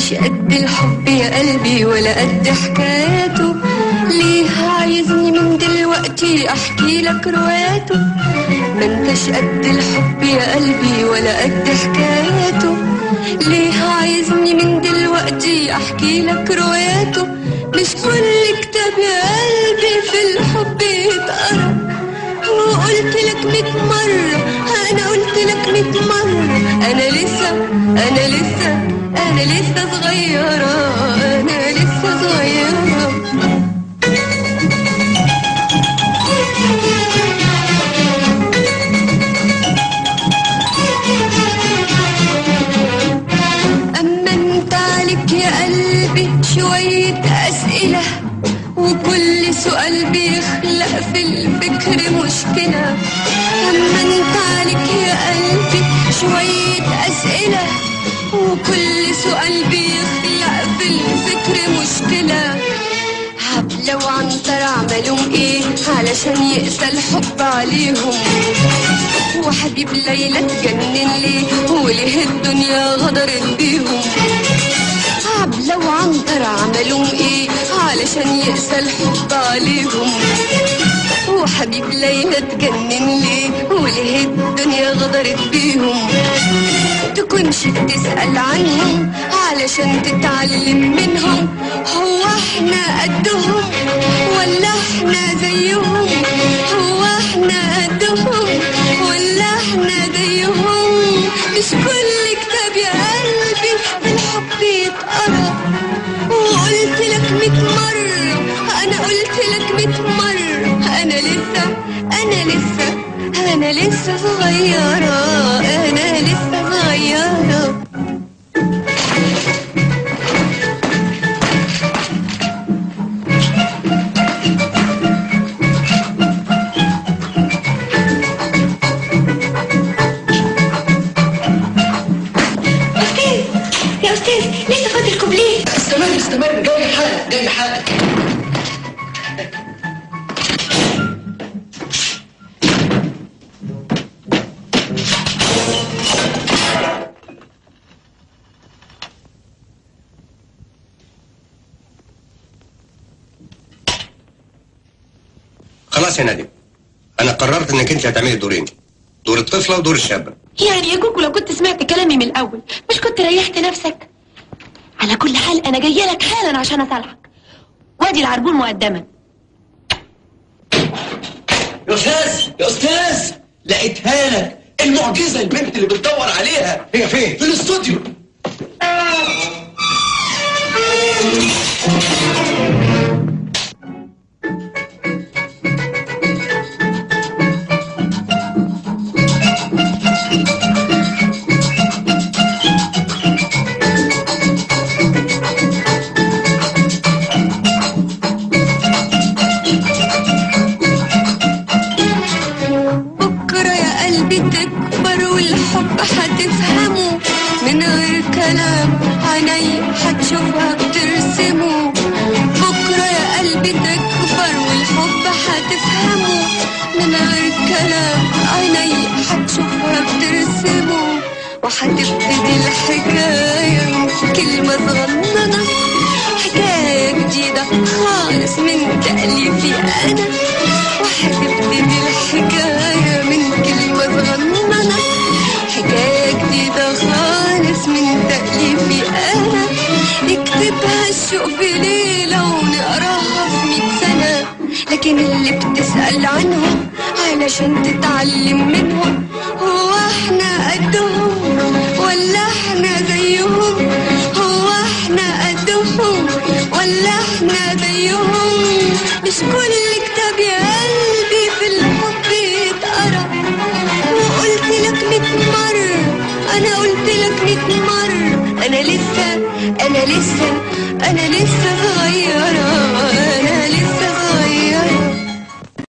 انتش قد الحب يا قلبي ولا قد حكاياته ليه عايزني من دلوقتي احكي لك رواياته ما انتش قد الحب يا قلبي ولا قد حكاياته ليه عايزني من دلوقتي احكي لك رواياته مش كل كتاب يا قلبي في الحب يتقرا وقلت لك ميت مرة أنا قلت لك ميت مرة أنا لسه أنا لسه أنا لسه صغيرة أنا لسه صغيرة أما أنت عليك يا قلبي شوية أسئلة وكل سؤال بيخلق في الفكر مشكلة أما أنت عليك يا قلبي شوية أسئلة وكل سؤال بيخلق في الفكر مشكلة عبلة وعنتر عملوا ايه علشان يقسى الحب عليهم وحبيب ليلى اتجنن ليه وليه الدنيا غدرت بيهم عبلة وعنتر عملوا ايه علشان يقسى الحب عليهم وحبيب ليلى اتجنن ليه وليه الدنيا غدرت بيهم تكونش تسأل عنهم علشان تتعلم منهم هو احنا قدهم ولا احنا زيهم هو احنا قدهم ولا احنا زيهم مش كل كتاب يا قلبي بالحب يتقرا وقلت لك ميت مرة أنا قلت لك ميت مرة أنا لسه أنا لسه أنا لسه صغيرة أنا لسه صغيرة أستاذ يا أستاذ لسه فاضل كوبليه استمر استمر جاي حالك جاي حالك خلاص يا نادم انا قررت انك انت هتعملي دورين دور الطفله ودور الشابه يعني يا كوكو لو كنت سمعت كلامي من الأول مش كنت ريحت نفسك على كل حال أنا جاية لك حالا عشان أصالحك وادي العربون مقدما يا استاذ يا استاذ لقيتها لك المعجزه البنت اللي بتدور عليها هي فين في الاستوديو بكرة يا قلبي تكبر والحب هتفهمه من غير كلام عيني هتشوفها بترسمه بكرة يا قلبي تكبر والحب هتفهمه من غير كلام عيني هتشوفها بترسمه وهتبتدي الحكاية كلمة صغننة حكاية جديدة خالص من تأليفي أنا وهتبتدي الحكاية من كلمة صغننة حكاية جديدة خالص من تأليفي أنا نكتبها الشوق في ليلة ونقراها في مية سنة لكن اللي بتسأل عنهم علشان تتعلم منهم هو احنا قدهم ولا احنا زيهم هو احنا قدهم ولا احنا زيهم مش كل كتاب يا قلبي في الحب يتقرا وقلت لك ميت مرة أنا قلت لك ميت مرة أنا لسه أنا لسه أنا لسه صغيرة